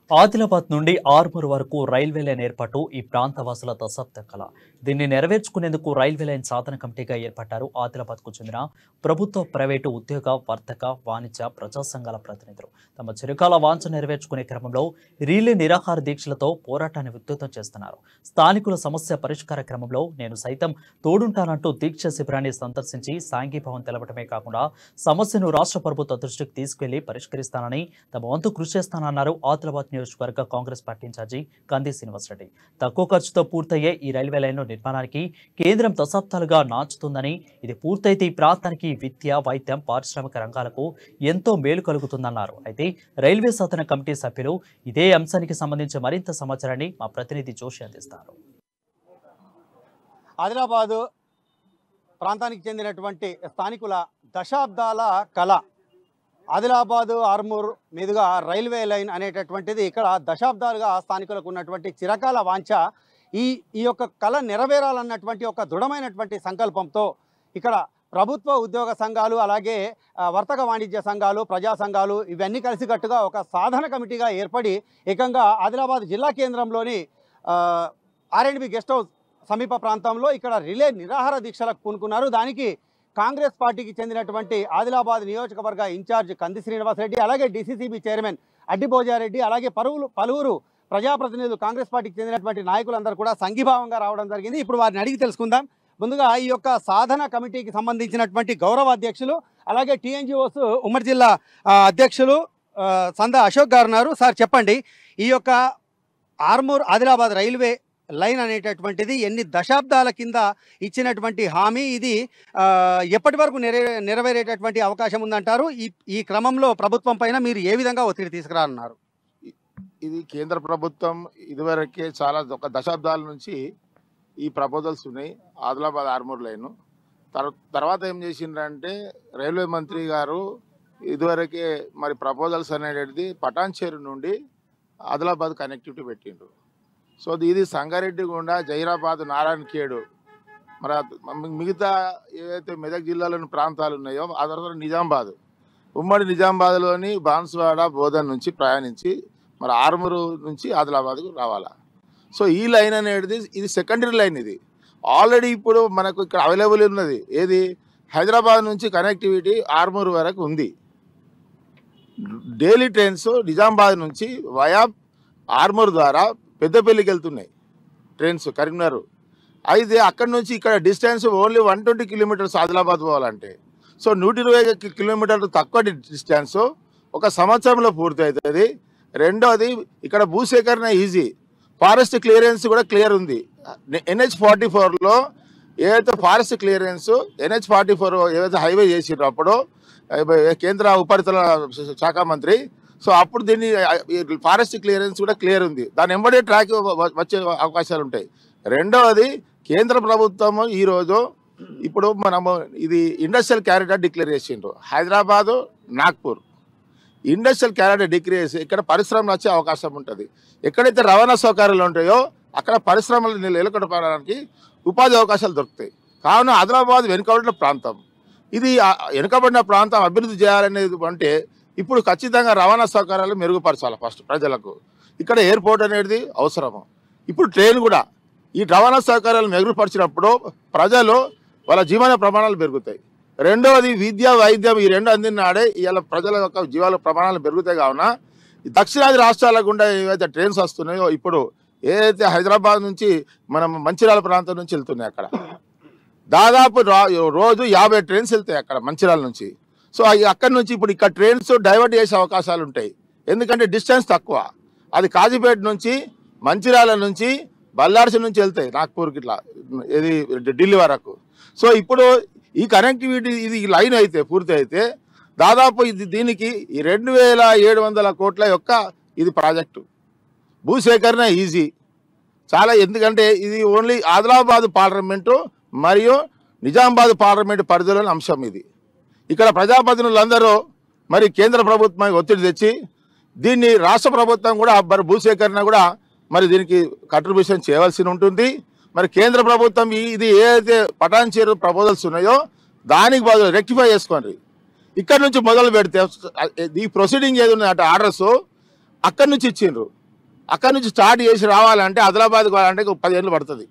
ఆదిలాబాద్ నుండి ఆర్మూర్ వరకు railway line ఏర్పాటు ఈ ప్రాంత వాసుల దశాబ్ద కళ దీన్ని నెరవేర్చుకునేందుకు రైల్వే లైన్ సాధన కమిటీగా ఏర్పడ్డారు ఆదిలాబాద్కు చెందిన ప్రభుత్వ ప్రైవేటు ఉద్యోగ వర్తక వాణిజ్య ప్రజా సంఘాల ప్రతినిధులు తమ చిరకాల వాంఛ నెరవేర్చుకునే క్రమంలో రీలే నిరాహార దీక్షలతో పోరాటాన్ని ఉధృతం చేస్తున్నారు స్థానికుల సమస్య పరిష్కార క్రమంలో నేను సైతం తోడుంటానంటూ దీక్ష శిబిరాన్ని సందర్శించి సాంఘీభావం తెలపడమే కాకుండా సమస్యను రాష్ట్ర ప్రభుత్వ దృష్టికి తీసుకెళ్లి పరిష్కరిస్తానని తమ వంతు కృషి చేస్తానన్నారు ఆదిలాబాద్ నియోజకవర్గ కాంగ్రెస్ పార్టీ ఇన్ఛార్జి కంది శ్రీనివాసరెడ్డి తక్కువ ఖర్చుతో పూర్తయ్యే ఈ రైల్వే లైన్ నిర్మాణానికి కేంద్రం దశాబ్దాలుగా నాచుతుందని ఇది పూర్తయితే ఈ ప్రాంతానికి విద్య వైద్యం పారిశ్రామిక రంగాలకు ఎంతో మేలు కలుగుతుందన్నారు అయితే రైల్వే సాధన కమిటీ సభ్యులు ఇదే అంశానికి సంబంధించి మరింత సమాచారాన్ని మా ప్రతినిధి జోషి అందిస్తారు ఆదిలాబాదు ప్రాంతానికి చెందినటువంటి స్థానికుల దశాబ్దాల కళ ఆదిలాబాదు ఆర్మూర్ మీదుగా రైల్వే లైన్ అనేటటువంటిది ఇక్కడ దశాబ్దాలుగా స్థానికులకు ఉన్నటువంటి చిరకాల వాంఛ ఈ ఈ యొక్క కళ నెరవేరాలన్నటువంటి ఒక దృఢమైనటువంటి సంకల్పంతో ఇక్కడ ప్రభుత్వ ఉద్యోగ సంఘాలు అలాగే ఆ, వర్తక వాణిజ్య సంఘాలు ప్రజా సంఘాలు ఇవన్నీ కలిసికట్టుగా ఒక సాధన కమిటీగా ఏర్పడి ఏకంగా ఆదిలాబాద్ జిల్లా కేంద్రంలోని ఆర్ఎండ్బి గెస్ట్ హౌస్ సమీప ప్రాంతంలో ఇక్కడ రిలే నిరాహార దీక్షలకు పూనుకున్నారు దానికి కాంగ్రెస్ పార్టీకి చెందినటువంటి ఆదిలాబాద్ నియోజకవర్గ ఇన్ఛార్జ్ కంది శ్రీనివాసరెడ్డి అలాగే డిసిసిబి చైర్మన్ అడ్డి భోజారెడ్డి అలాగే పలువురు పలువురు ప్రజాప్రతినిధులు కాంగ్రెస్ పార్టీకి చెందినటువంటి నాయకులందరూ కూడా సంఘీభావంగా రావడం జరిగింది ఇప్పుడు వారిని అడిగి తెలుసుకుందాం ముందుగా ఈ యొక్క సాధన కమిటీకి సంబంధించినటువంటి గౌరవ అధ్యక్షులు అలాగే టీఎన్జిఓస్ ఉమ్మడి జిల్లా ఆ, అధ్యక్షులు ఆ, సంద అశోక్ గారు ఉన్నారు సార్ చెప్పండి ఈ యొక్క ఆర్మూర్ ఆదిలాబాద్ రైల్వే లైన్ అనేటటువంటిది ఎన్ని దశాబ్దాల కింద ఇచ్చినటువంటి హామీ ఇది ఆ, ఎప్పటి వరకు నెరవే నెరవేరేటటువంటి అవకాశం ఉందంటారు ఈ ఈ క్రమంలో ప్రభుత్వం పైన మీరు ఏ విధంగా ఒత్తిడి తీసుకురానున్నారు ఇది కేంద్ర ప్రభుత్వం ఇదివరకే చాలా ఒక దశాబ్దాల నుంచి ఈ ప్రపోజల్స్ ఉన్నాయి ఆదిలాబాద్ ఆర్మూర్ లైన్ తర్- తర్వాత ఏం చేసిండ్రంటే రైల్వే మంత్రి గారు ఇదివరకే మరి ప్రపోజల్స్ అనేది పటాన్చేరు నుండి ఆదిలాబాద్ కనెక్టివిటీ పెట్టిండ్రు సో ఇది సంగారెడ్డి గుండా జైరాబాద్ నారాయణ ఖేడు మరి అద్- మి- మిగతా ఏవైతే మెదక్ జిల్లాలోని ప్రాంతాలు ఉన్నాయో ఆ తర్వాత నిజామాబాద్ ఉమ్మడి నిజామాబాద్లోని బాన్స్వాడ బోధన్ నుంచి ప్రయాణించి మరి ఆర్మూరు నుంచి ఆదిలాబాద్కు రావాలా సో ఈ లైన్ అనేది ఇది సెకండరీ లైన్ ఇది ఆల్రెడీ ఇప్పుడు మనకు ఇక్కడ అవైలబుల్ ఉన్నది ఏది హైదరాబాద్ నుంచి కనెక్టివిటీ ఆర్మూరు వరకు ఉంది డైలీ ట్రైన్స్ నిజామాబాద్ నుంచి వయా ఆర్మూర్ ద్వారా పెద్దపల్లికి వెళ్తున్నాయి ట్రైన్స్ కరీంనగర్ అయితే అక్కడ నుంచి ఇక్కడ distance only one twenty kilometres Adilabad పోవాలంటే సో నూట ఇరవై కి- కిలోమీటర్లు తక్కువ డిస్టెన్స్ ఒక సంవత్సరంలో పూర్తి అవుతుంది రెండోది ఇక్కడ భూసేకరణ ఈజీ ఫారెస్ట్ క్లియరెన్స్ కూడా క్లియర్ ఉంది ఎన్హెచ్ ఫార్టీ ఫోర్లో ఏదైతే forest clearance NH forty four ఏదైతే హైవే చేసిర్రో అప్పుడు ఏ- కేంద్ర ఉపరితల శాఖ మంత్రి సో అప్పుడు దీన్ని ఫారెస్ట్ క్లియరెన్స్ కూడా క్లియర్ ఉంది దాని ఎంబడే ట్రాక్ వ- వచ్చే అవకాశాలు ఉంటాయి రెండవది కేంద్ర ప్రభుత్వము ఈరోజు ఇప్పుడు మనము ఇది ఇండస్ట్రియల్ క్యారిటర్ డిక్లేర్ చేసిండ్రు Hyderabad Nagpur industrial corridor declare చేసి ఇక్కడ పరిశ్రమలు వచ్చే అవకాశం ఉంటుంది ఎక్కడైతే రవాణా సౌకర్యాలు ఉంటాయో అక్కడ పరిశ్రమలు నెలకొల్పడానికి ఉపాధి అవకాశాలు దొరుకుతాయి కావున ఆదిలాబాద్ వెనుకబడిన ప్రాంతం ఇది ఆ వెనుకబడిన ప్రాంతం అభివృద్ధి చేయాలనేది అంటే ఇప్పుడు ఖచ్చితంగా రవాణా సౌకర్యాలు మెరుగుపరచాలి ఫస్ట్ ప్రజలకు ఇక్కడ ఎయిర్పోర్ట్ అనేది అవసరము ఇప్పుడు ట్రైన్ కూడా ఈ రవాణా సౌకర్యాలు మెరుగుపరిచినప్పుడు ప్రజలు వాళ్ళ జీవన ప్రమాణాలు పెరుగుతాయి రెండవది విద్య వైద్యం ఈ రెండు అందినాడే ఇవాళ ప్రజల యొక్క జీవాల ప్రమాణాలు పెరుగుతాయి కావున ఈ దక్షిణాది రాష్ట్రాల గుండా ఏవైతే ట్రైన్స్ వస్తున్నాయో ఇప్పుడు ఏదైతే హైదరాబాద్ నుంచి మనం మంచిర్యాల ప్రాంతం నుంచి వెళ్తున్నాయి అక్కడ దాదాపు రా- రోజు యాభై ట్రైన్స్ వెళ్తాయి అక్కడ మంచిర్యాల నుంచి సో అవి అక్కడ నుంచి ఇప్పుడు ఇక్కడ ట్రైన్స్ డైవర్ట్ చేసే అవకాశాలు ఉంటాయి ఎందుకంటే డిస్టెన్స్ తక్కువ అది కాజీపేట నుంచి మంచిర్యాల నుంచి బల్లార్సి నుంచి వెళ్తాయి నాగ్పూర్కి ఇట్లా ఇది ఢిల్లీ వరకు సో ఇప్పుడు ఈ కనెక్టివిటీ ఇది ఈ లైన్ అయితే పూర్తి అయితే దాదాపు ఇది దీనికి ఈ రెండు వేల ఏడు వందల కోట్ల యొక్క ఇది ప్రాజెక్టు భూసేకరణ ఈజీ చాలా ఎందుకంటే ఇది ఓన్లీ ఆదిలాబాద్ పార్లమెంటు మరియు నిజామాబాద్ పార్లమెంటు పరిధిలోని అంశం ఇది ఇక్కడ ప్రజాప్రతినిధులందరూ మరి కేంద్ర ప్రభుత్వం ఒత్తిడి తెచ్చి దీన్ని రాష్ట్ర ప్రభుత్వం కూడా మరి భూసేకరణ కూడా మరి దీనికి కంట్రిబ్యూషన్ చేయవలసి ఉంటుంది మరి కేంద్ర ప్రభుత్వం ఈ- ఇది ఏదైతే పటాన్చేరు ప్రపోజల్స్ ఉన్నాయో దానికి బదులు రెక్టిఫై చేసుకోండి ఇక్కడ నుంచి మొదలు పెడితే ఈ ప్రొసీడింగ్ ఏది ఉన్నది అంటే ఆర్డర్స్ అక్కడి నుంచి ఇచ్చిండ్రు అక్కడ నుంచి స్టార్ట్ చేసి రావాలంటే ఆదిలాబాద్ కావాలంటే ఒక పదిహేళ్ళు పడుతుంది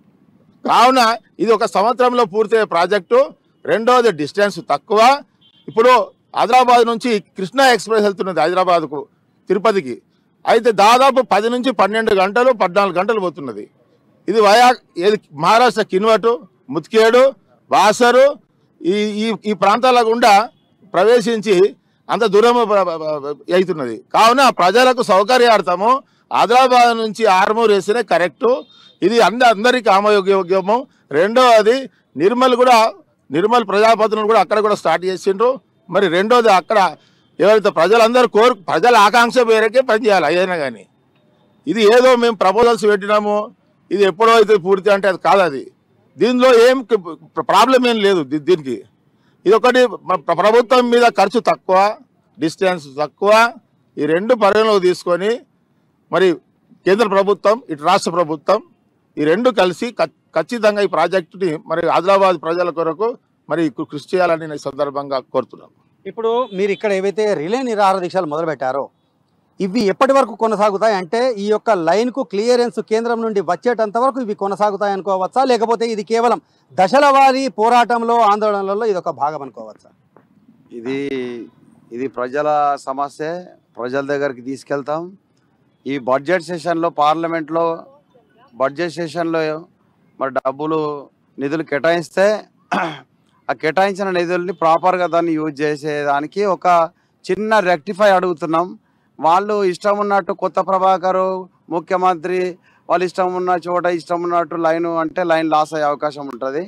కావున ఇది ఒక సంవత్సరంలో పూర్తయ్యే ప్రాజెక్టు రెండోది డిస్టెన్స్ తక్కువ ఇప్పుడు ఆదిలాబాద్ నుంచి కృష్ణా ఎక్స్ప్రెస్ వెళ్తున్నది హైదరాబాద్కు తిరుపతికి అయితే దాదాపు పది నుంచి పన్నెండు గంటలు పద్నాలుగు గంటలు పోతున్నది ఇది వయా ఏది మహారాష్ట్ర కిన్వటు ముత్కేడు బాసరు ఈ ఈ ఈ ప్రాంతాల గుండా ప్రవేశించి అంత దూరం అవుతున్నది కావున ప్రజలకు సౌకర్యార్థము ఆదిలాబాద్ నుంచి ఆర్మూర్ వేస్తేనే కరెక్టు ఇది అంద అందరికీ ఆమయోగ్యము రెండవది నిర్మల్ కూడా నిర్మల్ ప్రజాపతిని కూడా అక్కడ కూడా స్టార్ట్ చేసిండ్రు మరి రెండోది అక్కడ ఎవరైతే ప్రజలందరూ కోరు ప్రజల ఆకాంక్ష మేరకే పనిచేయాలి ఏదైనా కానీ ఇది ఏదో మేము ప్రపోజల్స్ పెట్టినాము ఇది ఎప్పుడో అయితే పూర్తి అంటే అది కాదు అది దీనిలో ఏం ప్రాబ్లం ఏం లేదు దీ- దీనికి ఇది ఒకటి ప్ర- ప్రభుత్వం మీద ఖర్చు తక్కువ డిస్టెన్స్ తక్కువ ఈ రెండు పరిగణలోకి తీసుకొని మరి కేంద్ర ప్రభుత్వం ఇటు రాష్ట్ర ప్రభుత్వం ఈ రెండు కలిసి ఖ- ఖచ్చితంగా ఈ ప్రాజెక్టుని మరి ఆదిలాబాద్ ప్రజల కొరకు మరి కృ- కృషి చేయాలని నేను ఈ సందర్భంగా కోరుతున్నాను ఇప్పుడు మీరు ఇక్కడ ఏవైతే రిలే నిరాహార దీక్షలు మొదలు పెట్టారో ఇవి ఎప్పటి వరకు కొనసాగుతాయి అంటే ఈ యొక్క లైన్కు క్లియరెన్స్ కేంద్రం నుండి వచ్చేటంత వరకు ఇవి కొనసాగుతాయి అనుకోవచ్చా లేకపోతే ఇది కేవలం దశల వారీ పోరాటంలో ఆందోళనలలో ఇది ఒక భాగం అనుకోవచ్చా ఇది ఇది ప్రజల సమస్య ప్రజల దగ్గరికి తీసుకెళ్తాం ఈ బడ్జెట్ సెషన్లో పార్లమెంట్లో బడ్జెట్ సెషన్లో మరి డబ్బులు నిధులు కేటాయిస్తే ఆ కేటాయించిన నిధుల్ని ప్రాపర్గా దాన్ని యూజ్ చేసేదానికి ఒక చిన్న రెక్టిఫై అడుగుతున్నాం వాళ్ళు ఇష్టం ఉన్నట్టు కొత్త ప్రభాకరు ముఖ్యమంత్రి వాళ్ళు ఇష్టం ఉన్న చోట ఇష్టం ఉన్నట్టు లైన్ అంటే లైన్ లాస్ అయ్యే అవకాశం ఉంటుంది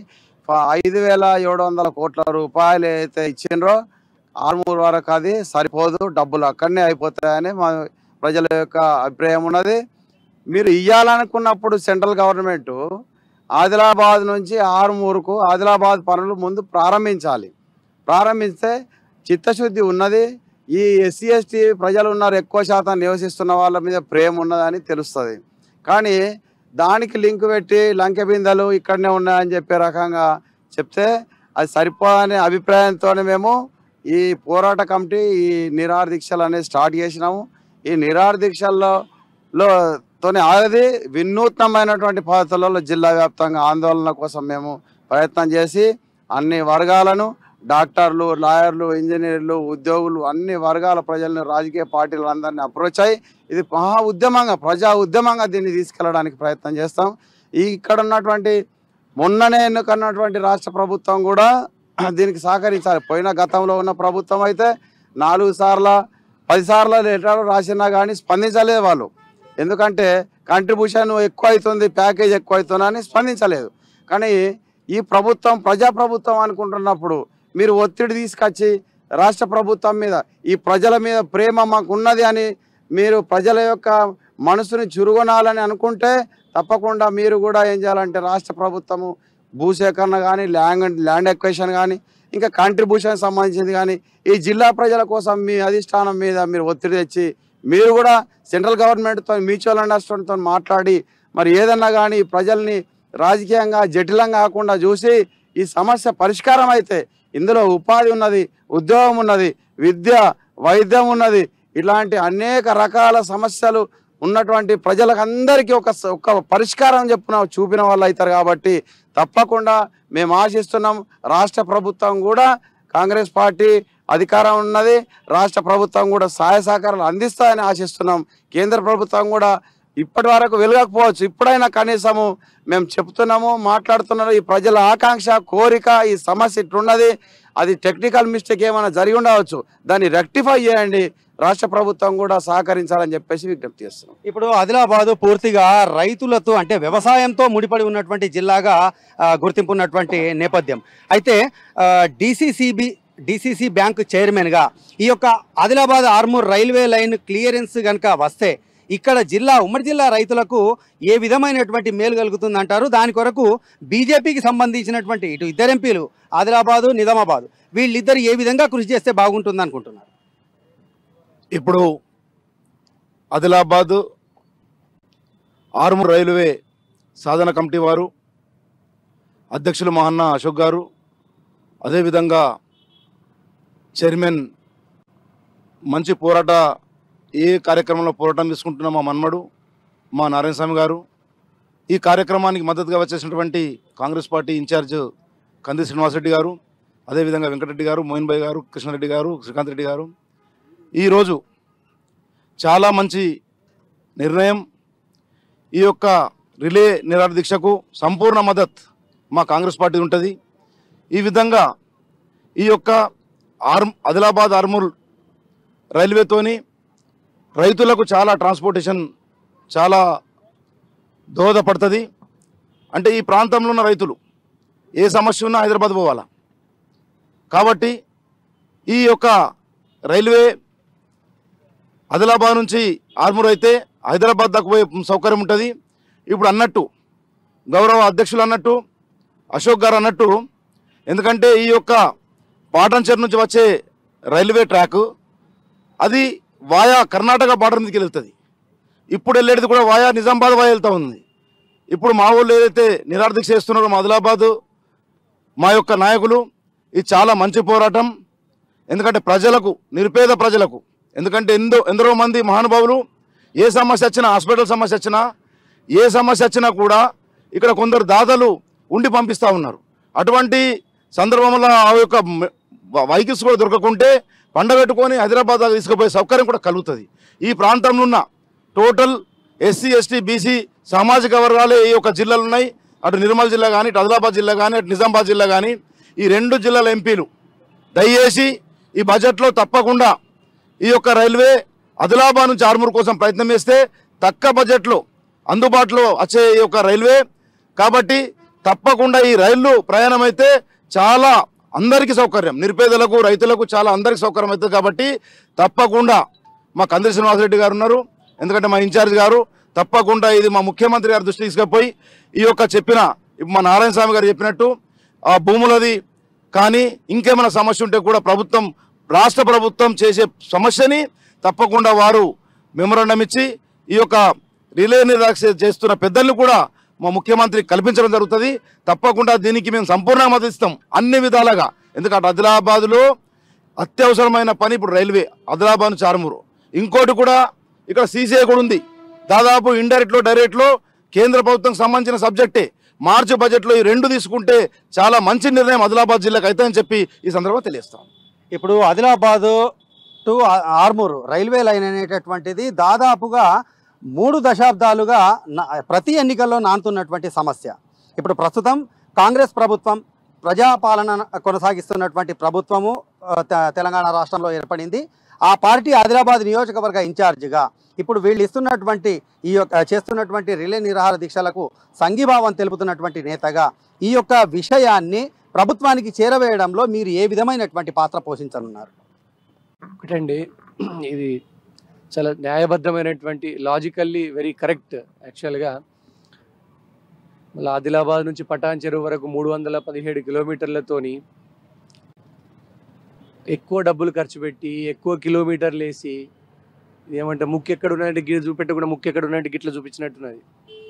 ఐదు వేల ఏడు వందల కోట్ల రూపాయలు అయితే ఇచ్చిండ్రో ఆరుమూరు వరకు అది సరిపోదు డబ్బులు అక్కడనే అయిపోతాయని మా ప్రజల యొక్క అభిప్రాయం ఉన్నది మీరు ఇవ్వాలనుకున్నప్పుడు సెంట్రల్ గవర్నమెంట్ ఆదిలాబాద్ నుంచి ఆరుమూరుకు ఆదిలాబాద్ పనులు ముందు ప్రారంభించాలి ప్రారంభిస్తే చిత్తశుద్ధి ఉన్నది ఈ ఎస్సీ ఎస్టీ ప్రజలు ఉన్నారు ఎక్కువ శాతం నివసిస్తున్న వాళ్ళ మీద ప్రేమ ఉన్నదని తెలుస్తుంది కానీ దానికి లింక్ పెట్టి లంకె బిందెలు ఇక్కడనే ఉన్నాయని చెప్పే రకంగా చెప్తే అది సరిపోదనే అభిప్రాయంతోనే మేము ఈ పోరాట కమిటీ ఈ నిరాహార దీక్షలు అనేది స్టార్ట్ చేసినాము ఈ నిరాహార దీక్షల్లో లో తోని ఆగది వినూత్నమైనటువంటి పద్ధతులలో జిల్లా వ్యాప్తంగా ఆందోళన కోసం మేము ప్రయత్నం చేసి అన్ని వర్గాలను డాక్టర్లు లాయర్లు ఇంజనీర్లు ఉద్యోగులు అన్ని వర్గాల ప్రజలను రాజకీయ పార్టీలు అందరినీ అప్రోచ్ అయ్యి ఇది మహా ఉద్యమంగా ప్రజా ఉద్యమంగా దీన్ని తీసుకెళ్ళడానికి ప్రయత్నం చేస్తాం ఈ ఇక్కడ ఉన్నటువంటి మొన్ననే ఎన్నుకన్నటువంటి రాష్ట్ర ప్రభుత్వం కూడా దీనికి సహకరించాలి పోయిన గతంలో ఉన్న ప్రభుత్వం అయితే నాలుగు సార్ల పది సార్ల లెటర్ రాసినా కానీ స్పందించలేదు వాళ్ళు ఎందుకంటే కంట్రిబ్యూషన్ ఎక్కువ అవుతుంది ప్యాకేజ్ ఎక్కువ అవుతుంది అని స్పందించలేదు కానీ ఈ ప్రభుత్వం ప్రజా ప్రభుత్వం అనుకుంటున్నప్పుడు మీరు ఒత్తిడి తీసుకొచ్చి రాష్ట్ర ప్రభుత్వం మీద ఈ ప్రజల మీద ప్రేమ మాకు ఉన్నది అని మీరు ప్రజల యొక్క మనసుని చురుగొనాలని అనుకుంటే తప్పకుండా మీరు కూడా ఏం చేయాలంటే రాష్ట్ర ప్రభుత్వము భూసేకరణ కానీ ల్యాండ్ ల్యాండ్ ఎక్వేషన్ కానీ ఇంకా కాంట్రిబ్యూషన్ సంబంధించింది కానీ ఈ జిల్లా ప్రజల కోసం మీ అధిష్టానం మీద మీరు ఒత్తిడి తెచ్చి మీరు కూడా సెంట్రల్ గవర్నమెంట్తో మ్యూచువల్ అండర్స్టాండింగ్తో మాట్లాడి మరి ఏదన్నా కానీ ఈ ప్రజల్ని రాజకీయంగా జటిలంగా కాకుండా చూసి ఈ సమస్య పరిష్కారం అయితే ఇందులో ఉపాధి ఉన్నది ఉద్యోగం ఉన్నది విద్య వైద్యం ఉన్నది ఇలాంటి అనేక రకాల సమస్యలు ఉన్నటువంటి ప్రజలకు అందరికీ ఒక స- ఒక పరిష్కారం చెప్పున చూపిన వాళ్ళు అవుతారు కాబట్టి తప్పకుండా మేము ఆశిస్తున్నాం రాష్ట్ర ప్రభుత్వం కూడా కాంగ్రెస్ పార్టీ అధికారం ఉన్నది రాష్ట్ర ప్రభుత్వం కూడా సహాయ సహకారాలు అందిస్తాయని ఆశిస్తున్నాం కేంద్ర ప్రభుత్వం కూడా ఇప్పటి వరకు వెలగకపోవచ్చు ఇప్పుడైనా కనీసము మేము చెప్తున్నాము మాట్లాడుతున్నారు ఈ ప్రజల ఆకాంక్ష కోరిక ఈ సమస్య ఇట్లున్నది అది టెక్నికల్ మిస్టేక్ ఏమైనా జరిగి ఉండవచ్చు దాన్ని రెక్టిఫై చేయండి రాష్ట్ర ప్రభుత్వం కూడా సహకరించాలని చెప్పేసి విజ్ఞప్తి చేస్తున్నాం ఇప్పుడు ఆదిలాబాదు పూర్తిగా రైతులతో అంటే వ్యవసాయంతో ముడిపడి ఉన్నటువంటి జిల్లాగా ఆ, గుర్తింపు ఉన్నటువంటి నేపథ్యం అయితే డిసిసిబి డిసిసి బ్యాంక్ చైర్మన్గా ఈ యొక్క Adilabad Armoor railway line clearance కనుక వస్తే ఇక్కడ జిల్లా ఉమ్మడి జిల్లా రైతులకు ఏ విధమైనటువంటి మేలు కలుగుతుందంటారు దాని కొరకు బీజేపీకి సంబంధించినటువంటి ఇటు ఇద్దరు ఎంపీలు ఆదిలాబాదు నిజామాబాదు వీళ్ళిద్దరు ఏ విధంగా కృషి చేస్తే బాగుంటుంది అనుకుంటున్నారు ఇప్పుడు ఆదిలాబాద్ ఆర్మూర్ రైల్వే సాధన కమిటీ వారు అధ్యక్షులు మా అన్న అశోక్ గారు అదేవిధంగా చైర్మన్ మంచి పోరాట ఏ కార్యక్రమంలో పోరాటం తీసుకుంటున్న మా మన్మడు మా నారాయణ స్వామి గారు ఈ కార్యక్రమానికి మద్దతుగా వచ్చేసినటువంటి కాంగ్రెస్ పార్టీ ఇన్ఛార్జ్ కంది శ్రీనివాసరెడ్డి గారు అదేవిధంగా వెంకటరెడ్డి గారు మోహన్ భాయ్ గారు కృష్ణారెడ్డి గారు శ్రీకాంత్ రెడ్డి గారు ఈరోజు చాలా మంచి నిర్ణయం ఈ యొక్క రిలే నిరాహార దీక్షకు సంపూర్ణ మద్దతు మా కాంగ్రెస్ పార్టీ ఉంటుంది ఈ విధంగా ఈ యొక్క ఆర్ ఆదిలాబాద్ ఆర్మూర్ రైల్వేతోని రైతులకు చాలా ట్రాన్స్పోర్టేషన్ చాలా దోహదపడుతుంది అంటే ఈ ప్రాంతంలో ఉన్న రైతులు ఏ సమస్య ఉన్నా హైదరాబాద్ పోవాలా కాబట్టి ఈ యొక్క రైల్వే ఆదిలాబాద్ నుంచి ఆర్మూర్ అయితే హైదరాబాద్ దాకా పోయే సౌకర్యం ఉంటుంది ఇప్పుడు అన్నట్టు గౌరవ అధ్యక్షులు అన్నట్టు అశోక్ గారు అన్నట్టు ఎందుకంటే ఈ యొక్క పాటంచేరు నుంచి వచ్చే రైల్వే ట్రాక్ అది వాయా కర్ణాటక బార్డర్ మీదకి వెళ్తుంది ఇప్పుడు వెళ్ళేది కూడా వాయా నిజామాబాద్ వాయా వెళ్తూ ఉంది ఇప్పుడు మా వాళ్ళు ఏదైతే నిరార్థిక చేస్తున్నారో మా ఆదిలాబాదు మా యొక్క నాయకులు ఇది చాలా మంచి పోరాటం ఎందుకంటే ప్రజలకు నిరుపేద ప్రజలకు ఎందుకంటే ఎందో ఎందరో మంది మహానుభావులు ఏ సమస్య వచ్చినా హాస్పిటల్ సమస్య వచ్చినా ఏ సమస్య వచ్చినా కూడా ఇక్కడ కొందరు దాతలు ఉండి పంపిస్తూ ఉన్నారు అటువంటి సందర్భంలో ఆ యొక్క వెహికల్స్ కూడా దొరకకుంటే పండబెట్టుకొని హైదరాబాద్ దాకా తీసుకుపోయే సౌకర్యం కూడా కలుగుతుంది ఈ ప్రాంతంలో ఉన్న టోటల్ ఎస్సీ ఎస్టీ బీసీ సామాజిక వర్గాలే ఈ యొక్క జిల్లాలు ఉన్నాయి అటు నిర్మల్ జిల్లా కానీ ఇటు ఆదిలాబాద్ జిల్లా కానీ అటు నిజామాబాద్ జిల్లా కానీ ఈ రెండు జిల్లాల ఎంపీలు దయచేసి ఈ బడ్జెట్లో తప్పకుండా ఈ యొక్క రైల్వే ఆదిలాబాద్ నుంచి ఆర్మూర్ కోసం ప్రయత్నం చేస్తే తక్కువ బడ్జెట్లో అందుబాటులో వచ్చే ఈ యొక్క రైల్వే కాబట్టి తప్పకుండా ఈ రైళ్లు ప్రయాణం అయితే చాలా అందరికీ సౌకర్యం నిరుపేదలకు రైతులకు చాలా అందరికీ సౌకర్యం అవుతుంది కాబట్టి తప్పకుండా మా కంది శ్రీనివాసరెడ్డి గారు ఉన్నారు ఎందుకంటే మా ఇన్ఛార్జ్ గారు తప్పకుండా ఇది మా ముఖ్యమంత్రి గారి దృష్టికి తీసుకుపోయి ఈ యొక్క చెప్పిన ఇప్పుడు మా నారాయణ స్వామి గారు చెప్పినట్టు ఆ భూములది కానీ ఇంకేమైనా సమస్య ఉంటే కూడా ప్రభుత్వం రాష్ట్ర ప్రభుత్వం చేసే సమస్యని తప్పకుండా వారు మెమరాండం ఇచ్చి ఈ యొక్క రిలే నిరాక్ష చేస్తున్న పెద్దల్ని కూడా మా ముఖ్యమంత్రి కల్పించడం జరుగుతుంది తప్పకుండా దీనికి మేము సంపూర్ణంగా మద్దతు ఇస్తాం అన్ని విధాలుగా ఎందుకంటే ఆదిలాబాద్లో అత్యవసరమైన పని ఇప్పుడు రైల్వే ఆదిలాబాద్ నుంచి ఆరుమూరు ఇంకోటి కూడా ఇక్కడ సీసీఐ కూడా ఉంది దాదాపు ఇండైరెక్ట్లో డైరెక్ట్లో కేంద్ర ప్రభుత్వం సంబంధించిన సబ్జెక్టే మార్చి బడ్జెట్లో ఈ రెండు తీసుకుంటే చాలా మంచి నిర్ణయం ఆదిలాబాద్ జిల్లాకు అవుతుందని చెప్పి ఈ సందర్భంగా తెలియస్తాం ఇప్పుడు ఆదిలాబాదు టు ఆ- ఆర్మూర్ రైల్వే లైన్ అనేటటువంటిది దాదాపుగా మూడు దశాబ్దాలుగా నా- ప్రతి ఎన్నికల్లో నానుతున్నటువంటి సమస్య ఇప్పుడు ప్రస్తుతం కాంగ్రెస్ ప్రభుత్వం ప్రజాపాలన కొనసాగిస్తున్నటువంటి ప్రభుత్వము ఆ, తె- తెలంగాణ రాష్ట్రంలో ఏర్పడింది ఆ పార్టీ ఆదిలాబాద్ నియోజకవర్గ ఇన్ఛార్జిగా ఇప్పుడు వీళ్ళు ఇస్తున్నటువంటి ఈ యొక్క చేస్తున్నటువంటి రిలే నిరాహార దీక్షలకు సంఘీభావం తెలుపుతున్నటువంటి నేతగా ఈ యొక్క విషయాన్ని ప్రభుత్వానికి చేరవేయడంలో మీరు ఏ విధమైనటువంటి పాత్ర పోషించనున్నారు ఒకటండి ఇది చాలా న్యాయబద్ధమైనటువంటి లాజికల్లీ వెరీ కరెక్ట్ యాక్చువల్గా మళ్ళీ ఆదిలాబాద్ నుంచి పటాన్ చెరువు వరకు మూడు వందల పదిహేడు కిలోమీటర్లతోని ఎక్కువ డబ్బులు ఖర్చు పెట్టి ఎక్కువ కిలోమీటర్లు వేసి ఇది ఏమంటే ముక్కు ఎక్కడ ఉన్నట్టు గిట్ల చూపెట్టకుండా ముక్కు ఎక్కడ ఉన్నట్టు గిట్ల చూపించినట్టున్నది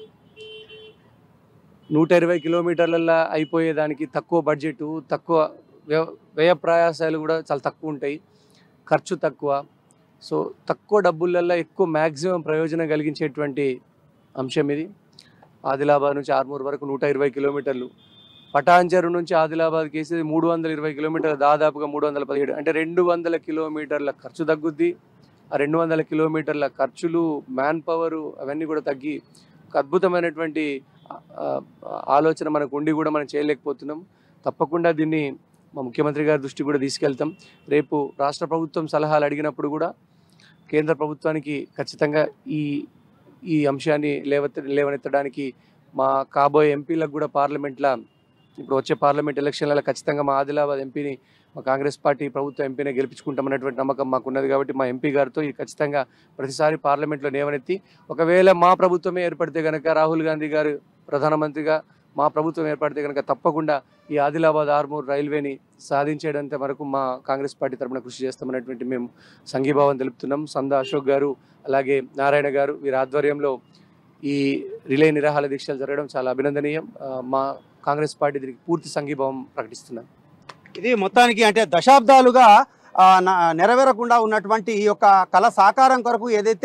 నూట ఇరవై కిలోమీటర్లలో అయిపోయేదానికి తక్కువ బడ్జెట్ తక్కువ వ్యయ వ్యయ ప్రయాసాలు కూడా చాలా తక్కువ ఉంటాయి ఖర్చు తక్కువ సో తక్కువ డబ్బులల్లో ఎక్కువ మ్యాక్సిమం ప్రయోజనం కలిగించేటువంటి అంశం ఇది ఆదిలాబాద్ నుంచి ఆర్మూర్ వరకు నూట ఇరవై కిలోమీటర్లు పటాన్చెరు నుంచి ఆదిలాబాద్కి వేసేది మూడు వందల ఇరవై కిలోమీటర్లు దాదాపుగా మూడు వందల పదిహేడు అంటే రెండు వందల కిలోమీటర్ల ఖర్చు తగ్గుద్ది ఆ రెండు వందల కిలోమీటర్ల ఖర్చులు మ్యాన్ పవరు అవన్నీ కూడా తగ్గి ఒక అద్భుతమైనటువంటి ఆ, ఆ, ఆలోచన మనకు ఉండి కూడా మనం చేయలేకపోతున్నాం తప్పకుండా దీన్ని మా ముఖ్యమంత్రి గారి దృష్టికి కూడా తీసుకెళ్తాం రేపు రాష్ట్ర ప్రభుత్వం సలహాలు అడిగినప్పుడు కూడా కేంద్ర ప్రభుత్వానికి ఖచ్చితంగా ఈ ఈ అంశాన్ని లేవత లేవనెత్తడానికి మా కాబోయే ఎంపీలకు కూడా పార్లమెంట్లో ఇప్పుడు వచ్చే పార్లమెంట్ ఎలక్షన్లలో ఖచ్చితంగా మా ఆదిలాబాద్ ఎంపీని మా కాంగ్రెస్ పార్టీ ప్రభుత్వ ఎంపీనే గెలిపించుకుంటామన్నటువంటి నమ్మకం మాకున్నది కాబట్టి మా ఎంపీ గారితో ఇది ఖచ్చితంగా ప్రతిసారి పార్లమెంట్లో లేవనెత్తి ఒకవేళ మా ప్రభుత్వమే ఏర్పడితే కనుక రాహుల్ గాంధీ గారు ప్రధానమంత్రిగా మా ప్రభుత్వం ఏర్పడితే కనుక తప్పకుండా ఈ ఆదిలాబాద్ ఆర్మూర్ రైల్వేని సాధించేటంత వరకు మా కాంగ్రెస్ పార్టీ తరపున కృషి చేస్తామన్నటువంటి మేము సంఘీభావం తెలుపుతున్నాం సంద అశోక్ గారు అలాగే నారాయణ గారు వీరి ఆధ్వర్యంలో ఈ రిలే నిరాహార దీక్షలు జరగడం చాలా అభినందనీయం ఆ, మా కాంగ్రెస్ పార్టీ దీనికి పూర్తి సంఘీభావం ప్రకటిస్తున్నాం ఇది మొత్తానికి అంటే దశాబ్దాలుగా ఆ, న- నెరవేరకుండా ఉన్నటువంటి ఈ యొక్క కళ సాకారం కొరకు ఏదైతే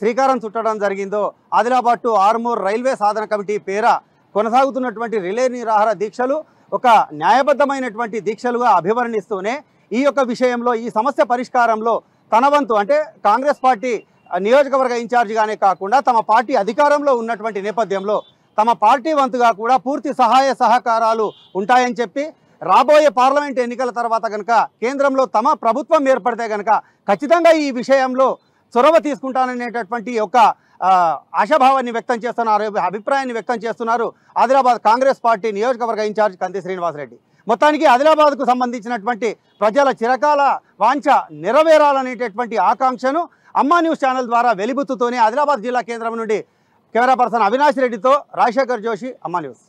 శ్రీకారం చుట్టడం జరిగిందో ఆదిలాబాద్ టు ఆర్మూర్ రైల్వే సాధన కమిటీ పేర కొనసాగుతున్నటువంటి రిలే నిరాహార దీక్షలు ఒక న్యాయబద్ధమైనటువంటి దీక్షలుగా అభివర్ణిస్తూనే ఈ యొక్క విషయంలో ఈ సమస్య పరిష్కారంలో తన వంతు అంటే కాంగ్రెస్ పార్టీ ఆ, నియోజకవర్గ ఇన్ఛార్జిగానే కాకుండా తమ పార్టీ అధికారంలో ఉన్నటువంటి నేపథ్యంలో తమ పార్టీ వంతుగా కూడా పూర్తి సహాయ సహకారాలు ఉంటాయని చెప్పి రాబోయే పార్లమెంట్ ఎన్నికల తర్వాత కనుక కేంద్రంలో తమ ప్రభుత్వం ఏర్పడితే కనుక ఖచ్చితంగా ఈ విషయంలో చొరవ తీసుకుంటాననేటటువంటి ఒక ఆ, ఆశాభావాన్ని వ్యక్తం చేస్తున్నారు అభిప్రాయాన్ని వ్యక్తం చేస్తున్నారు ఆదిలాబాద్ కాంగ్రెస్ పార్టీ నియోజకవర్గ ఇన్ఛార్జ్ కంది శ్రీనివాసరెడ్డి మొత్తానికి ఆదిలాబాద్కు సంబంధించినటువంటి ప్రజల చిరకాల వాంఛ నెరవేరాలనేటటువంటి ఆకాంక్షను అమ్మా న్యూస్ ఛానల్ ద్వారా వెలిబుత్తుతోనే ఆదిలాబాద్ జిల్లా కేంద్రం నుండి కెమెరా పర్సన్ అవినాష్ రెడ్డితో రాజశేఖర్ జోషి అమ్మా న్యూస్